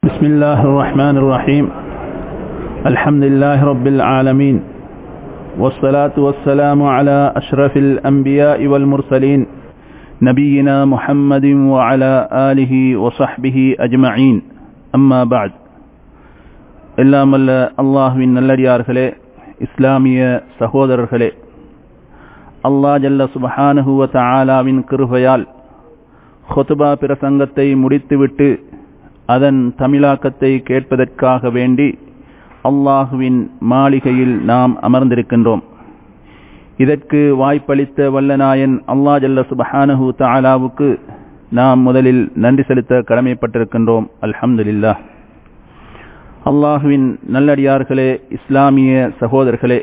بسم الله الرحمن الرحيم الحمد لله رب العالمين والصلاة والسلام على أشرف الأنبياء والمرسلين نبينا محمد وعلى آله وصحبه أجمعين أما بعد எல்லாம் அல்ல அல்லாஹுவின் நல்லடியார்களே இஸ்லாமிய சகோதரர்களே அல்லாஹ் ஜல்ல சுபஹானுஹுவ தஆலாவின் கிருபையால் ஹொத்துபா பிரசங்கத்தை முடித்துவிட்டு அதன் தமிழாக்கத்தை கேட்பதற்காக வேண்டி அல்லாஹுவின் மாளிகையில் நாம் அமர்ந்திருக்கின்றோம் இதற்கு வாய்ப்பளித்த வல்லநாயன் அல்லா ஜல்ல சுபஹானஹு தாலாவுக்கு நாம் முதலில் நன்றி செலுத்த கடமைப்பட்டிருக்கின்றோம் அல்ஹம்துலில்லா அல்லாஹுவின் நல்லடியார்களே இஸ்லாமிய சகோதரர்களே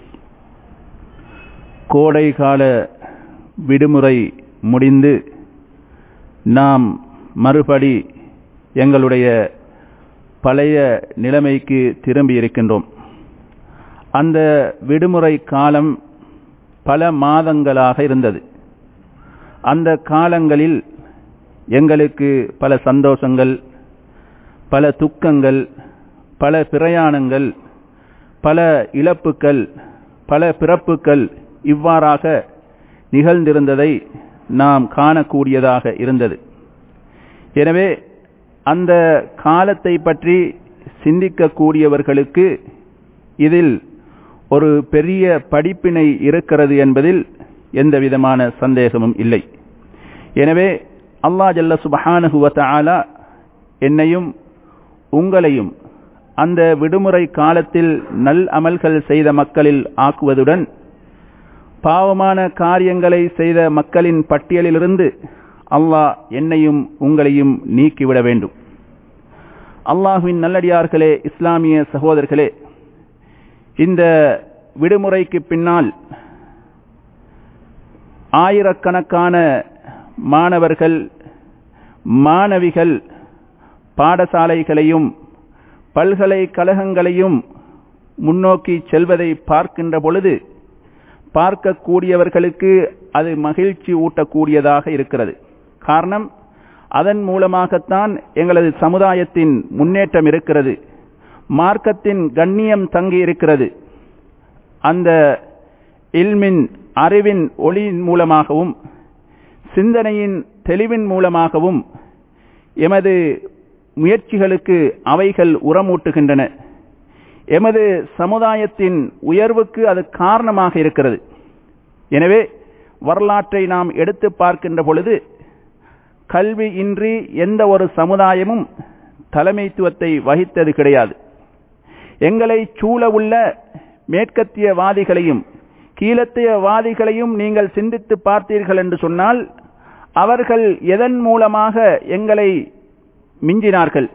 கோடை கால விடுமுறை முடிந்து நாம் மறுபடி எங்களுடைய பழைய நிலைமைக்கு திரும்பி இருக்கின்றோம் அந்த விடுமுறை காலம் பல மாதங்களாக இருந்தது அந்த காலங்களில் எங்களுக்கு பல சந்தோஷங்கள் பல துக்கங்கள் பல பிரயாணங்கள் பல இழப்புக்கள் பல பிறப்புக்கள் இவ்வாறாக நிகழ்ந்திருந்ததை நாம் காணக்கூடியதாக இருந்தது எனவே அந்த காலத்தை பற்றி சிந்திக்கக்கூடியவர்களுக்கு இதில் ஒரு பெரிய படிப்பினை இருக்கிறது என்பதில் எந்த விதமான சந்தேகமும் இல்லை எனவே அல்லா ஜல்ல சுபஹானுகுவத்த ஆலா என்னையும் உங்களையும் அந்த விடுமுறை காலத்தில் நல் அமல்கள் செய்த மக்களில் ஆக்குவதுடன் பாவமான காரியங்களை செய்த மக்களின் பட்டியலிலிருந்து அல்லாஹ் என்னையும் உங்களையும் நீக்கிவிட வேண்டும் அல்லாஹுவின் நல்லடியார்களே இஸ்லாமிய சகோதரர்களே இந்த விடுமுறைக்கு பின்னால் ஆயிரக்கணக்கான மாணவர்கள் மாணவிகள் பாடசாலைகளையும் பல்கலைக்கழகங்களையும் முன்னோக்கி செல்வதை பார்க்கின்ற பொழுது பார்க்கக்கூடியவர்களுக்கு அது மகிழ்ச்சி ஊட்டக்கூடியதாக இருக்கிறது காரணம் அதன் மூலமாகத்தான் எங்களது சமுதாயத்தின் முன்னேற்றம் இருக்கிறது மார்க்கத்தின் கண்ணியம் தங்கி இருக்கிறது அந்த இல்மின் அறிவின் ஒளியின் மூலமாகவும் சிந்தனையின் தெளிவின் மூலமாகவும் எமது முயற்சிகளுக்கு அவைகள் உரமூட்டுகின்றன எமது சமுதாயத்தின் உயர்வுக்கு அது காரணமாக இருக்கிறது எனவே வரலாற்றை நாம் எடுத்து பார்க்கின்ற பொழுது கல்வி இன்றி எந்த ஒரு சமுதாயமும் தலைமைத்துவத்தை வகித்தது கிடையாது எங்களை சூழ உள்ள மேற்கத்தியவாதிகளையும் கீழத்தியவாதிகளையும் நீங்கள் சிந்தித்து பார்த்தீர்கள் என்று சொன்னால் அவர்கள் எதன் மூலமாக எங்களை மிஞ்சினார்கள்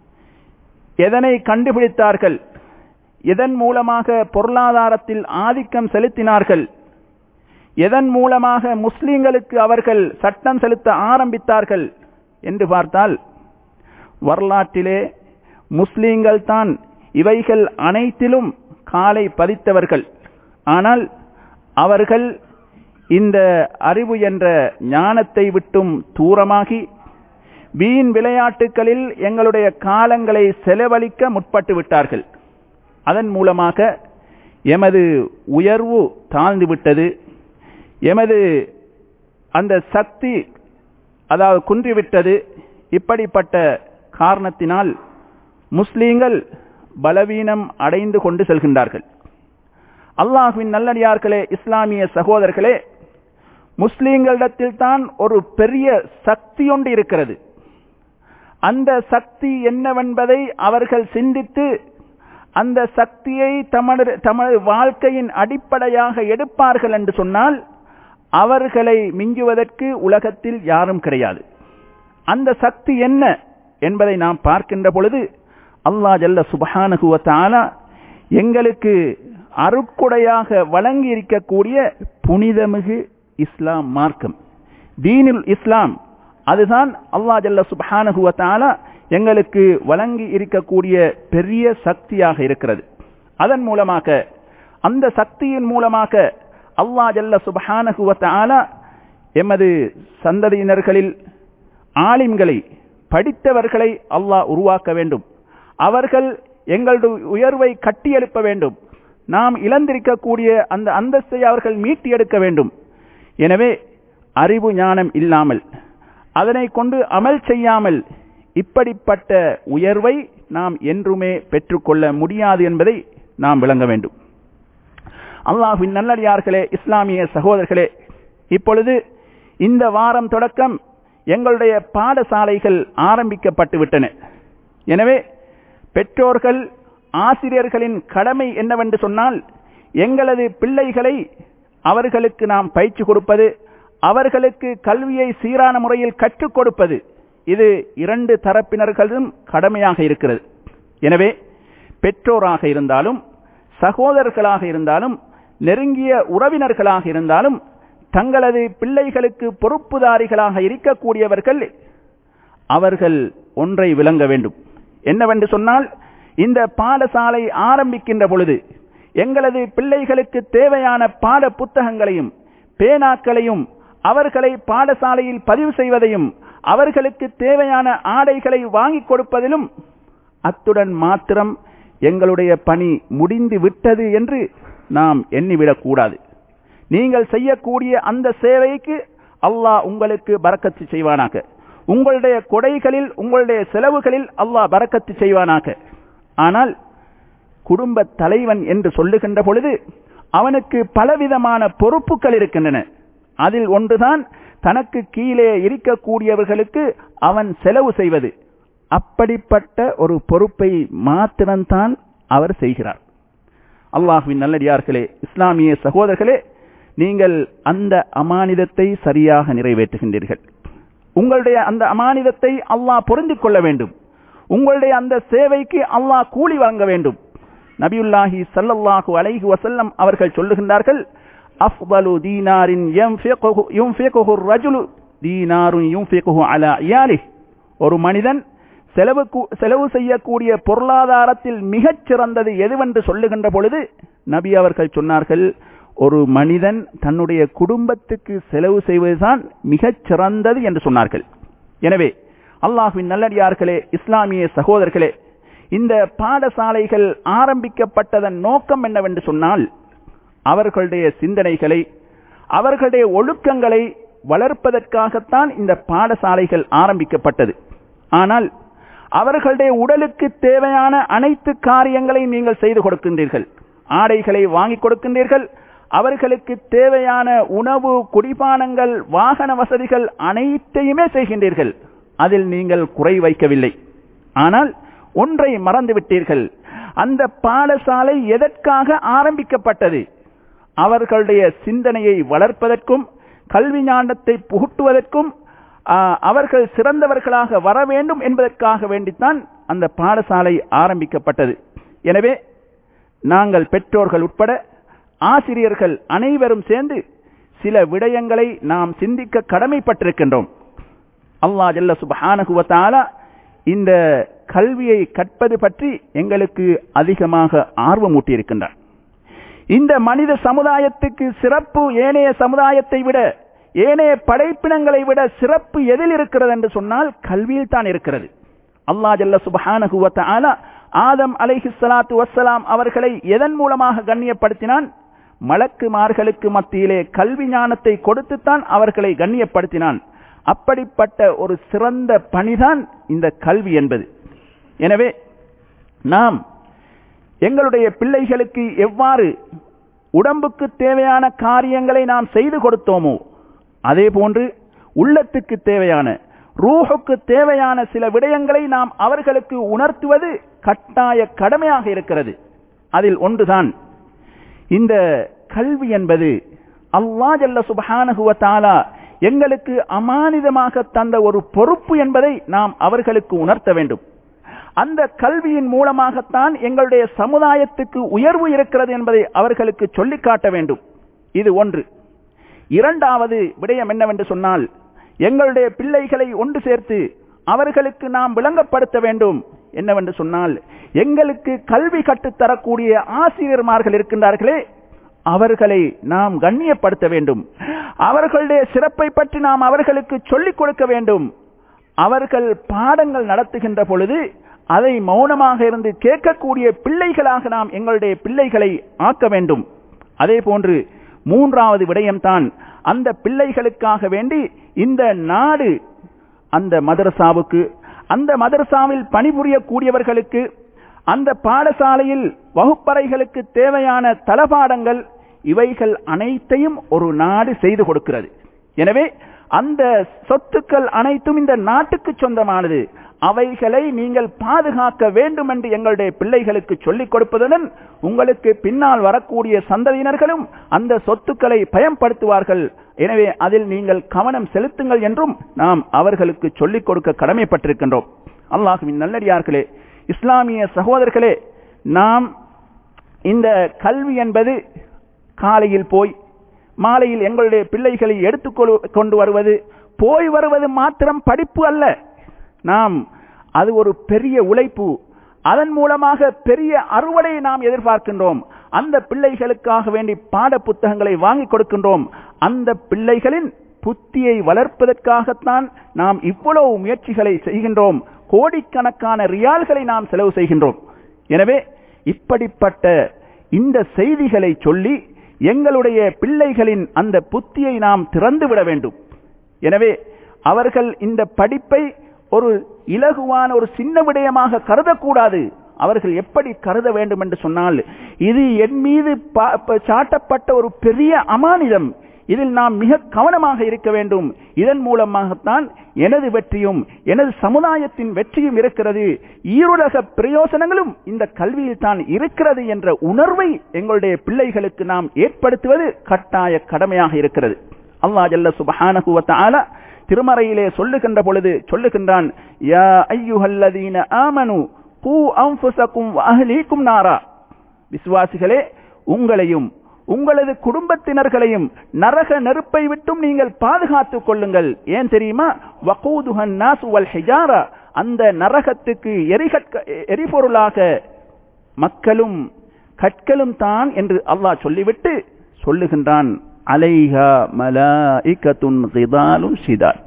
எதனை கண்டுபிடித்தார்கள் எதன் மூலமாக பொருளாதாரத்தில் ஆதிக்கம் செலுத்தினார்கள் எதன் மூலமாக முஸ்லிம்களுக்கு அவர்கள் சட்டம் செலுத்த ஆரம்பித்தார்கள் என்று பார்த்தால் வரலாற்றிலே முஸ்லீம்கள் தான் இவைகள் அனைத்திலும் காலை பதித்தவர்கள் ஆனால் அவர்கள் இந்த அறிவு என்ற ஞானத்தை விட்டும் தூரமாகி வீண் விளையாட்டுகளில் எங்களுடைய காலங்களை செலவழிக்க முற்பட்டு விட்டார்கள் அதன் மூலமாக எமது உயர்வு தாழ்ந்து விட்டது எமது அந்த சக்தி அதாவது குன்றிவிட்டது இப்படிப்பட்ட காரணத்தினால் முஸ்லீம்கள் பலவீனம் அடைந்து கொண்டு செல்கின்றார்கள் அல்லாஹுவின் நல்லடியார்களே இஸ்லாமிய சகோதரர்களே முஸ்லீம்களிடத்தில் தான் ஒரு பெரிய சக்தி ஒன்று இருக்கிறது அந்த சக்தி என்னவென்பதை அவர்கள் சிந்தித்து அந்த சக்தியை தமது தமது வாழ்க்கையின் அடிப்படையாக எடுப்பார்கள் என்று சொன்னால் அவர்களை மிஞ்சுவதற்கு உலகத்தில் யாரும் கிடையாது அந்த சக்தி என்ன என்பதை நாம் பார்க்கின்ற பொழுது அல்லா ஜல்ல சுபஹானுகுவத்தாலா எங்களுக்கு அருட்கொடையாக வழங்கி இருக்கக்கூடிய புனிதமிகு இஸ்லாம் மார்க்கம் தீனில் இஸ்லாம் அதுதான் அல்லா ஜல்ல சுபஹானுகுவத்தாலா எங்களுக்கு வழங்கி இருக்கக்கூடிய பெரிய சக்தியாக இருக்கிறது அதன் மூலமாக அந்த சக்தியின் மூலமாக அல்லா ஜல்ல சுபஹானகுவத்த ஆலா எமது சந்ததியினர்களில் ஆலிம்களை படித்தவர்களை அல்லாஹ் உருவாக்க வேண்டும் அவர்கள் எங்களுடைய உயர்வை கட்டியெழுப்ப வேண்டும் நாம் இழந்திருக்கக்கூடிய அந்த அந்தஸ்தை அவர்கள் மீட்டி எடுக்க வேண்டும் எனவே அறிவு ஞானம் இல்லாமல் அதனை கொண்டு அமல் செய்யாமல் இப்படிப்பட்ட உயர்வை நாம் என்றுமே பெற்றுக்கொள்ள முடியாது என்பதை நாம் விளங்க வேண்டும் அல்லாஹின் நல்லடியார்களே இஸ்லாமிய சகோதரர்களே இப்பொழுது இந்த வாரம் தொடக்கம் எங்களுடைய பாடசாலைகள் ஆரம்பிக்கப்பட்டு விட்டன எனவே பெற்றோர்கள் ஆசிரியர்களின் கடமை என்னவென்று சொன்னால் எங்களது பிள்ளைகளை அவர்களுக்கு நாம் பயிற்சி கொடுப்பது அவர்களுக்கு கல்வியை சீரான முறையில் கற்றுக் கொடுப்பது இது இரண்டு தரப்பினர்களும் கடமையாக இருக்கிறது எனவே பெற்றோராக இருந்தாலும் சகோதரர்களாக இருந்தாலும் நெருங்கிய உறவினர்களாக இருந்தாலும் தங்களது பிள்ளைகளுக்கு பொறுப்புதாரிகளாக இருக்கக்கூடியவர்கள் அவர்கள் ஒன்றை விளங்க வேண்டும் என்னவென்று சொன்னால் இந்த பாடசாலை ஆரம்பிக்கின்ற பொழுது எங்களது பிள்ளைகளுக்கு தேவையான பாட புத்தகங்களையும் பேனாக்களையும் அவர்களை பாடசாலையில் பதிவு செய்வதையும் அவர்களுக்கு தேவையான ஆடைகளை வாங்கிக் கொடுப்பதிலும் அத்துடன் மாத்திரம் எங்களுடைய பணி முடிந்து விட்டது என்று நாம் எண்ணிவிடக் கூடாது நீங்கள் செய்யக்கூடிய அந்த சேவைக்கு அல்லாஹ் உங்களுக்கு பறக்கத்து செய்வானாக உங்களுடைய கொடைகளில் உங்களுடைய செலவுகளில் அல்லாஹ் பறக்கத்து செய்வானாக ஆனால் குடும்ப தலைவன் என்று சொல்லுகின்ற பொழுது அவனுக்கு பலவிதமான பொறுப்புகள் இருக்கின்றன அதில் ஒன்றுதான் தனக்கு கீழே இருக்கக்கூடியவர்களுக்கு அவன் செலவு செய்வது அப்படிப்பட்ட ஒரு பொறுப்பை மாத்திரம்தான் அவர் செய்கிறார் அல்லாஹுவின் நல்லடியார்களே இஸ்லாமிய சகோதரர்களே நீங்கள் அந்த அமானிதத்தை சரியாக நிறைவேற்றுகின்றீர்கள் உங்களுடைய அந்த அமானிதத்தை அல்லாஹ் பொருந்திக் கொள்ள வேண்டும் உங்களுடைய அந்த சேவைக்கு அல்லாஹ் கூலி வழங்க வேண்டும் நபியுல்லாஹி சல்லல்லாஹு அலைஹி வசல்லம் அவர்கள் சொல்லுகின்றார்கள் அஃபலு தீனாரின் யுன்ஃபிகுஹு ரஜுலு தீனாருன் யுன்ஃபிகுஹு அலா இயாலிஹ் ஒரு மனிதன் செலவு செலவு செய்யக்கூடிய பொருளாதாரத்தில் மிகச் சிறந்தது எதுவென்று சொல்லுகின்ற பொழுது நபி அவர்கள் சொன்னார்கள் ஒரு மனிதன் தன்னுடைய குடும்பத்துக்கு செலவு செய்வதுதான் மிகச் சிறந்தது என்று சொன்னார்கள் எனவே அல்லாஹுவின் நல்லடியார்களே இஸ்லாமிய சகோதரர்களே இந்த பாடசாலைகள் ஆரம்பிக்கப்பட்டதன் நோக்கம் என்னவென்று சொன்னால் அவர்களுடைய சிந்தனைகளை அவர்களுடைய ஒழுக்கங்களை வளர்ப்பதற்காகத்தான் இந்த பாடசாலைகள் ஆரம்பிக்கப்பட்டது ஆனால் அவர்களுடைய உடலுக்கு தேவையான அனைத்து காரியங்களை நீங்கள் செய்து கொடுக்கின்றீர்கள் ஆடைகளை வாங்கிக் கொடுக்கின்றீர்கள் அவர்களுக்கு தேவையான உணவு குடிபானங்கள் வாகன வசதிகள் அனைத்தையுமே செய்கின்றீர்கள் அதில் நீங்கள் குறை வைக்கவில்லை ஆனால் ஒன்றை மறந்துவிட்டீர்கள் அந்த பாடசாலை எதற்காக ஆரம்பிக்கப்பட்டது அவர்களுடைய சிந்தனையை வளர்ப்பதற்கும் கல்வி ஞானத்தை புகுட்டுவதற்கும் அவர்கள் சிறந்தவர்களாக வர வேண்டும் என்பதற்காக வேண்டித்தான் அந்த பாடசாலை ஆரம்பிக்கப்பட்டது எனவே நாங்கள் பெற்றோர்கள் உட்பட ஆசிரியர்கள் அனைவரும் சேர்ந்து சில விடயங்களை நாம் சிந்திக்க கடமைப்பட்டிருக்கின்றோம் அல்லா ஜல்ல சுபஹானகுவத்தாலா இந்த கல்வியை கற்பது பற்றி எங்களுக்கு அதிகமாக ஆர்வமூட்டி இருக்கின்றார் இந்த மனித சமுதாயத்துக்கு சிறப்பு ஏனைய சமுதாயத்தை விட ஏனைய படைப்பினங்களை விட சிறப்பு எதில் இருக்கிறது என்று சொன்னால் கல்வியில் தான் இருக்கிறது அல்லா ஜல்ல சுபஹானகுவத்தாலா ஆதம் அலைஹி சலாத்து வசலாம் அவர்களை எதன் மூலமாக கண்ணியப்படுத்தினான் மலக்குமார்களுக்கு மத்தியிலே கல்வி ஞானத்தை கொடுத்துத்தான் அவர்களை கண்ணியப்படுத்தினான் அப்படிப்பட்ட ஒரு சிறந்த பணிதான் இந்த கல்வி என்பது எனவே நாம் எங்களுடைய பிள்ளைகளுக்கு எவ்வாறு உடம்புக்கு தேவையான காரியங்களை நாம் செய்து கொடுத்தோமோ அதே போன்று உள்ளத்துக்கு தேவையான ரூஹுக்கு தேவையான சில விடயங்களை நாம் அவர்களுக்கு உணர்த்துவது கட்டாய கடமையாக இருக்கிறது அதில் ஒன்றுதான் இந்த கல்வி என்பது அல்லா ஜல்ல சுபஹானகுவத்தாலா எங்களுக்கு அமானிதமாக தந்த ஒரு பொறுப்பு என்பதை நாம் அவர்களுக்கு உணர்த்த வேண்டும் அந்த கல்வியின் மூலமாகத்தான் எங்களுடைய சமுதாயத்துக்கு உயர்வு இருக்கிறது என்பதை அவர்களுக்கு சொல்லிக் காட்ட வேண்டும் இது ஒன்று இரண்டாவது விடயம் என்னவென்று சொன்னால் எங்களுடைய பிள்ளைகளை ஒன்று சேர்த்து அவர்களுக்கு நாம் விளங்கப்படுத்த வேண்டும் என்னவென்று சொன்னால் எங்களுக்கு கல்வி கற்றுத்தரக்கூடிய ஆசிரியர்மார்கள் இருக்கின்றார்களே அவர்களை நாம் கண்ணியப்படுத்த வேண்டும் அவர்களுடைய சிறப்பை பற்றி நாம் அவர்களுக்கு சொல்லிக் கொடுக்க வேண்டும் அவர்கள் பாடங்கள் நடத்துகின்ற பொழுது அதை மௌனமாக இருந்து கேட்கக்கூடிய பிள்ளைகளாக நாம் எங்களுடைய பிள்ளைகளை ஆக்க வேண்டும் அதே போன்று மூன்றாவது விடயம்தான் அந்த பிள்ளைகளுக்காக வேண்டி இந்த நாடு அந்த மதரசாவுக்கு அந்த மதரசாவில் பணிபுரியக்கூடியவர்களுக்கு அந்த பாடசாலையில் வகுப்பறைகளுக்கு தேவையான தளபாடங்கள் இவைகள் அனைத்தையும் ஒரு நாடு செய்து கொடுக்கிறது எனவே அந்த சொத்துக்கள் அனைத்தும் இந்த நாட்டுக்கு சொந்தமானது அவைகளை நீங்கள் பாதுகாக்க வேண்டும் என்று எங்களுடைய பிள்ளைகளுக்கு சொல்லிக் கொடுப்பதுடன் உங்களுக்கு பின்னால் வரக்கூடிய சந்ததியினர்களும் அந்த சொத்துக்களை பயன்படுத்துவார்கள் எனவே அதில் நீங்கள் கவனம் செலுத்துங்கள் என்றும் நாம் அவர்களுக்கு சொல்லிக் கொடுக்க கடமைப்பட்டிருக்கின்றோம் அல்லாஹுவின் நல்லடியார்களே இஸ்லாமிய சகோதரர்களே நாம் இந்த கல்வி என்பது காலையில் போய் மாலையில் எங்களுடைய பிள்ளைகளை எடுத்துக் கொண்டு வருவது போய் வருவது மாத்திரம் படிப்பு அல்ல நாம் அது ஒரு பெரிய உழைப்பு அதன் மூலமாக பெரிய அறுவடையை நாம் எதிர்பார்க்கின்றோம் அந்த பிள்ளைகளுக்காக வேண்டி பாட புத்தகங்களை வாங்கி கொடுக்கின்றோம் அந்த பிள்ளைகளின் புத்தியை வளர்ப்பதற்காகத்தான் நாம் இவ்வளவு முயற்சிகளை செய்கின்றோம் கோடிக்கணக்கான ரியால்களை நாம் செலவு செய்கின்றோம் எனவே இப்படிப்பட்ட இந்த செய்திகளை சொல்லி எங்களுடைய பிள்ளைகளின் அந்த புத்தியை நாம் திறந்துவிட வேண்டும் எனவே அவர்கள் இந்த படிப்பை ஒரு இலகுவான ஒரு சின்ன விடயமாக கருதக்கூடாது அவர்கள் எப்படி கருத வேண்டும் என்று சொன்னால் இது என் மீது சாட்டப்பட்ட ஒரு பெரிய அமானிதம் இதில் நாம் மிக கவனமாக இருக்க வேண்டும் இதன் மூலமாகத்தான் எனது வெற்றியும் எனது சமுதாயத்தின் வெற்றியும் இருக்கிறது ஈருலக பிரயோசனங்களும் இந்த கல்வியில் தான் இருக்கிறது என்ற உணர்வை எங்களுடைய பிள்ளைகளுக்கு நாம் ஏற்படுத்துவது கட்டாய கடமையாக இருக்கிறது அல்லா ஜல்ல சுபஹானகுவத்தால திருமறையிலே சொல்லுகின்ற பொழுது சொல்லுகின்றான் யா ஐயுஹல்லதீன ஆமனு பூ அம்புசக்கும் அஹ்லீக்கும் நாரா விசுவாசிகளே உங்களையும் உங்களது குடும்பத்தினர்களையும் நரக நெருப்பை விட்டும் நீங்கள் பாதுகாத்துக் கொள்ளுங்கள் ஏன் தெரியுமா வகூதுஹன் நாசு வல் ஹிஜாரா அந்த நரகத்துக்கு எரிகற்க எரிபொருளாக மக்களும் கற்களும் தான் என்று அல்லாஹ் சொல்லிவிட்டு சொல்லுகின்றான் அலைஹா மலாஇகத்துன் கிதாலும் சிதால்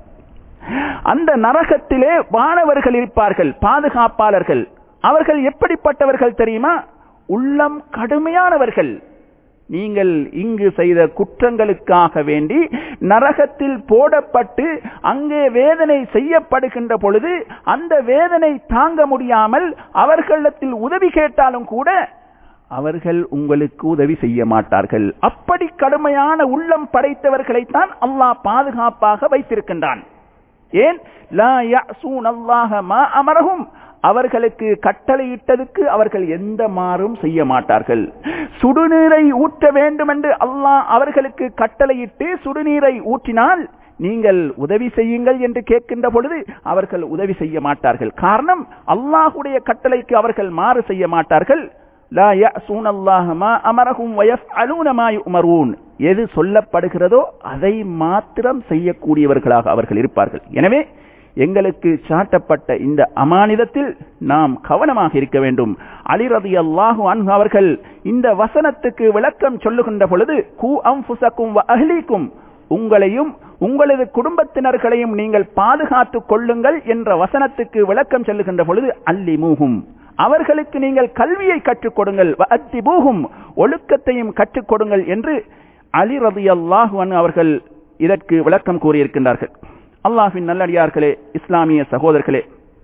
அந்த நரகத்திலே வானவர்கள் இருப்பார்கள் பாதுகாப்பாளர்கள் அவர்கள் எப்படிப்பட்டவர்கள் தெரியுமா உள்ளம் கடுமையானவர்கள் நீங்கள் இங்கு செய்த குற்றங்களுக்காக வேண்டி நரகத்தில் போடப்பட்டு அங்கே வேதனை செய்யப்படுகின்ற பொழுது அந்த வேதனை தாங்க முடியாமல் அவர்களிடத்தில் உதவி கேட்டாலும் கூட அவர்கள் உங்களுக்கு உதவி செய்ய மாட்டார்கள் அப்படி கடுமையான உள்ளம் படைத்தவர்களைத்தான் அல்லாஹ் பாதுகாப்பாக வைத்திருக்கின்றான் ஏன் லா யஸூன் அல்லாஹ மா அமரஹும் அவர்களுக்கு கட்டளையிட்டதுக்கு அவர்கள் எந்த மாறும் செய்ய மாட்டார்கள் சுடுநீரை ஊற்ற வேண்டும் என்று அல்லாஹ் அவர்களுக்கு கட்டளையிட்டு சுடுநீரை ஊற்றினால் நீங்கள் உதவி செய்யுங்கள் என்று கேட்கின்ற பொழுது அவர்கள் உதவி செய்ய மாட்டார்கள் காரணம் அல்லாஹுடைய கட்டளைக்கு அவர்கள் மாறு செய்ய மாட்டார்கள் லா யஸூன் அல்லாஹ மா அமரஹும் வயஃஅலூன மா யுமரூன் எது சொல்லப்படுகிறதோ அதை மாத்திரம் செய்யக்கூடியவர்களாக அவர்கள் இருப்பார்கள் எனவே எங்களுக்கு சாட்டப்பட்ட இந்த அமானிதத்தில் நாம் கவனமாக இருக்க வேண்டும் அலிரதி அல்லாஹு அன்ஹு அவர்கள் இந்த வசனத்துக்கு விளக்கம் சொல்லுகின்ற பொழுது கூ அம்புசக்கும் அஹ்லீக்கும் உங்களையும் உங்களது குடும்பத்தினர்களையும் நீங்கள் பாதுகாத்துக் கொள்ளுங்கள் என்ற வசனத்துக்கு விளக்கம் சொல்லுகின்ற பொழுது அல்லி மூகும் அவர்களுக்கு நீங்கள் கல்வியை கற்றுக் கொடுங்கள் அத்தி பூகும் ஒழுக்கத்தையும் கற்றுக் கொடுங்கள் என்று அலி ரதி அல்லாஹு அவர்கள் இதற்கு விளக்கம் கூறியிருக்கின்றார்கள் அல்லாஹின் நல்லடியார்களே இஸ்லாமிய சகோதரர்களே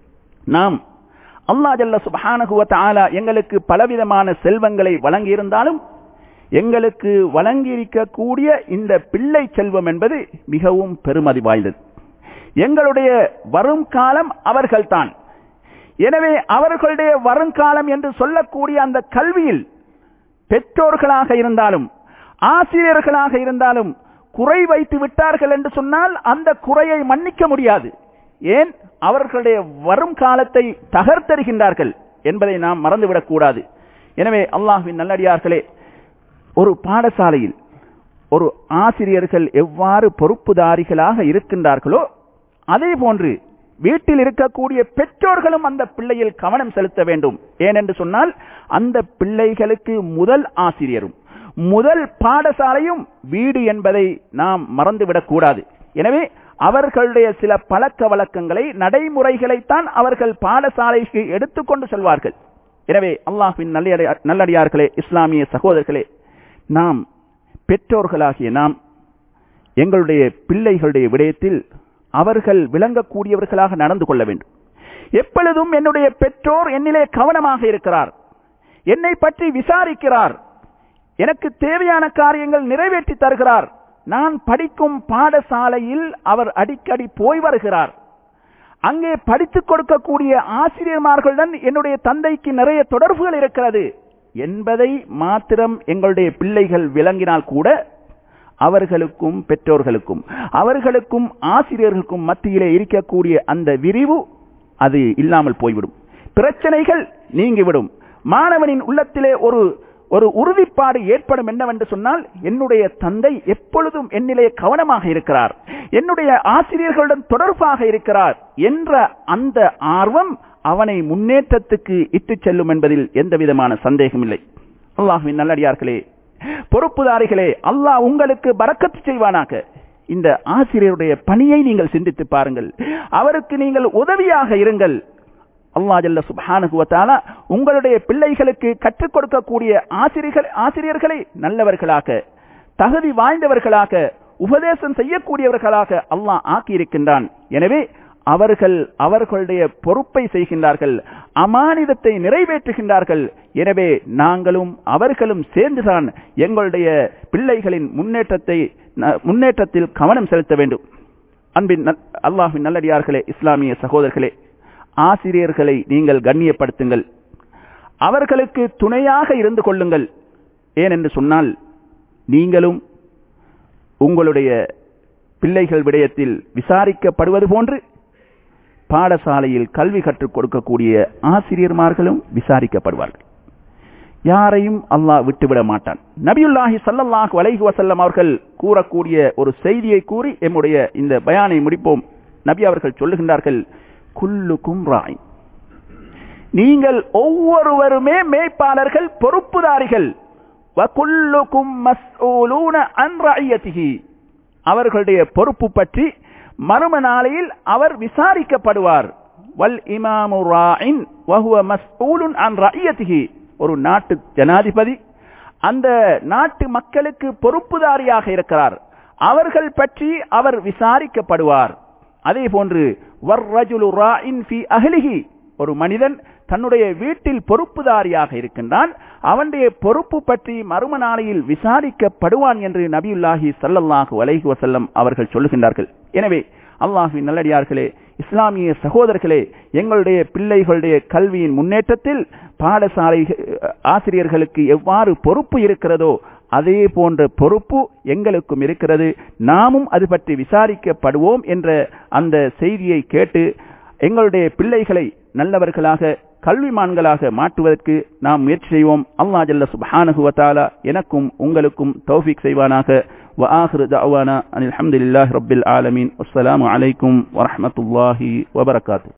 நாம் அல்லா ஜல்ல சுபஹானகுவத் ஆலா எங்களுக்கு பலவிதமான செல்வங்களை வழங்கியிருந்தாலும் எங்களுக்கு வழங்கியிருக்கக்கூடிய இந்த பிள்ளை செல்வம் என்பது மிகவும் பெருமதி வாய்ந்தது எங்களுடைய வரும் காலம் அவர்கள்தான் எனவே அவர்களுடைய வருங்காலம் என்று சொல்லக்கூடிய அந்த கல்வியில் பெற்றோர்களாக இருந்தாலும் ஆசிரியர்களாக இருந்தாலும் குறை வைத்து விட்டார்கள் என்று சொன்னால் அந்த குறையை மன்னிக்க முடியாது ஏன் அவர்களுடைய வரும் காலத்தை தகர்த்தருகின்றார்கள் என்பதை நாம் மறந்துவிடக் கூடாது எனவே அல்லாஹுவின் நல்லடியார்களே ஒரு பாடசாலையில் ஒரு ஆசிரியர்கள் எவ்வாறு பொறுப்புதாரிகளாக இருக்கின்றார்களோ அதே போன்று வீட்டில் இருக்கக்கூடிய பெற்றோர்களும் அந்த பிள்ளையில் கவனம் செலுத்த வேண்டும் ஏனென்று சொன்னால் அந்த பிள்ளைகளுக்கு முதல் ஆசிரியரும் முதல் பாடசாலையும் வீடு என்பதை நாம் மறந்துவிடக் கூடாது எனவே அவர்களுடைய சில பழக்க வழக்கங்களை நடைமுறைகளைத்தான் அவர்கள் பாடசாலைக்கு எடுத்துக்கொண்டு செல்வார்கள் எனவே அல்லாஹின் நல்லடியார்களே இஸ்லாமிய சகோதரர்களே நாம் பெற்றோர்களாகிய நாம் எங்களுடைய பிள்ளைகளுடைய விடயத்தில் அவர்கள் விளங்கக்கூடியவர்களாக நடந்து கொள்ள வேண்டும் எப்பொழுதும் என்னுடைய பெற்றோர் என்னிலே கவனமாக இருக்கிறார் என்னை பற்றி விசாரிக்கிறார் எனக்கு தேவையான காரியங்கள் நிறைவேற்றி தருகிறார் நான் படிக்கும் பாடசாலையில் அவர் அடிக்கடி போய் வருகிறார் அங்கே படித்துக் கொடுக்கக்கூடிய ஆசிரியர்மார்களுடன் என்னுடைய தந்தைக்கு நிறைய தொடர்புகள் இருக்கிறது என்பதை மாத்திரம் எங்களுடைய பிள்ளைகள் விளங்கினால் கூட அவர்களுக்கும் பெற்றோர்களுக்கும் அவர்களுக்கும் ஆசிரியர்களுக்கும் மத்தியிலே இருக்கக்கூடிய அந்த விரிவு அது இல்லாமல் போய்விடும் பிரச்சனைகள் நீங்கிவிடும் மாணவனின் உள்ளத்திலே ஒரு ஒரு உறுதிப்பாடு ஏற்படும் என்னவென்று சொன்னால் என்னுடைய தந்தை எப்பொழுதும் என்னிலே கவனமாக இருக்கிறார் என்னுடைய ஆசிரியர்களுடன் தொடர்பாக இருக்கிறார் என்ற அந்த ஆர்வம் அவனை முன்னேற்றத்துக்கு இட்டு செல்லும் என்பதில் எந்த விதமான சந்தேகம் இல்லை அல்லாஹுவின் நல்லடியார்களே பொறுப்புதாரிகளே அல்லாஹ் உங்களுக்கு பறக்கத்து செய்வானாக இந்த ஆசிரியருடைய பணியை நீங்கள் சிந்தித்து பாருங்கள் அவருக்கு நீங்கள் உதவியாக இருங்கள் அல்லா ஜல்ல சுபானுகுவத்தால உங்களுடைய பிள்ளைகளுக்கு கற்றுக் கொடுக்கக்கூடிய ஆசிரியர்கள் ஆசிரியர்களை நல்லவர்களாக தகுதி வாய்ந்தவர்களாக உபதேசம் செய்யக்கூடியவர்களாக அல்லாஹ் ஆக்கியிருக்கின்றான் எனவே அவர்கள் அவர்களுடைய பொறுப்பை செய்கின்றார்கள் அமானிதத்தை நிறைவேற்றுகின்றார்கள் எனவே நாங்களும் அவர்களும் சேர்ந்துதான் எங்களுடைய பிள்ளைகளின் முன்னேற்றத்தை முன்னேற்றத்தில் கவனம் செலுத்த வேண்டும் அன்பின் அல்லாஹின் நல்லடியார்களே இஸ்லாமிய சகோதரர்களே ஆசிரியர்களை நீங்கள் கண்ணியப்படுத்துங்கள் அவர்களுக்கு துணையாக இருந்து கொள்ளுங்கள் ஏனென்று சொன்னால் நீங்களும் உங்களுடைய பிள்ளைகள் விடயத்தில் விசாரிக்கப்படுவது போன்று பாடசாலையில் கல்வி கற்றுக் கொடுக்கக்கூடிய ஆசிரியர்மார்களும் விசாரிக்கப்படுவார்கள் யாரையும் அல்லாஹ் விட்டுவிட மாட்டான் நபியுல்லாஹி சல்லல்லாஹு அலைஹி வசல்லம் அவர்கள் கூறக்கூடிய ஒரு செய்தியை கூறி எம்முடைய இந்த பயானை முடிப்போம் நபி அவர்கள் சொல்லுகின்றார்கள் குல்லுக்கும் ராய் நீங்கள் ஒவ்வொருவருமே மேய்ப்பாளர்கள் பொறுப்புதாரிகள் அவர்களுடைய பொறுப்பு பற்றி மறும நாளையில் அவர் விசாரிக்கப்படுவார் வல் இமாமு ராயின் வஹுவ மஸ்ஊலுன் அன் ரஅய்யதிஹி ஒரு நாட்டு ஜனாதிபதி அந்த நாட்டு மக்களுக்கு பொறுப்புதாரியாக இருக்கிறார் அவர்கள் பற்றி அவர் விசாரிக்கப்படுவார் அதே போன்று வர்ரஜுலு ராயின் ஃபி அஹ்லிஹி ஒரு மனிதன் தன்னுடைய வீட்டில் பொறுப்புதாரியாக இருக்கின்றான் அவனுடைய பொறுப்பு பற்றி மறும நாளையில் விசாரிக்கப்படுவான் என்று நபியுல்லாஹி சல்லல்லாஹு அலைஹி வசல்லம் அவர்கள் சொல்லுகின்றார்கள் எனவே அல்லாஹின் நல்லடியார்களே இஸ்லாமிய சகோதரர்களே எங்களுடைய பிள்ளைகளுடைய கல்வியின் முன்னேற்றத்தில் பாடசாலை ஆசிரியர்களுக்கு எவ்வாறு பொறுப்பு இருக்கிறதோ அதே போன்ற பொறுப்பு எங்களுக்கும் இருக்கிறது நாமும் அது பற்றி விசாரிக்கப்படுவோம் என்ற அந்த செய்தியை கேட்டு எங்களுடைய பிள்ளைகளை நல்லவர்களாக கல்விமான்களாக மாற்றுவதற்கு நாம் முயற்சி செய்வோம் அல்லா ஜல்ல சுப்ஹானஹு வதஆலா எனக்கும் உங்களுக்கும் தௌஃபீக் செய்வானாக وآخر دعوانا أن الحمد لله رب العالمين والسلام عليكم ورحمة الله وبركاته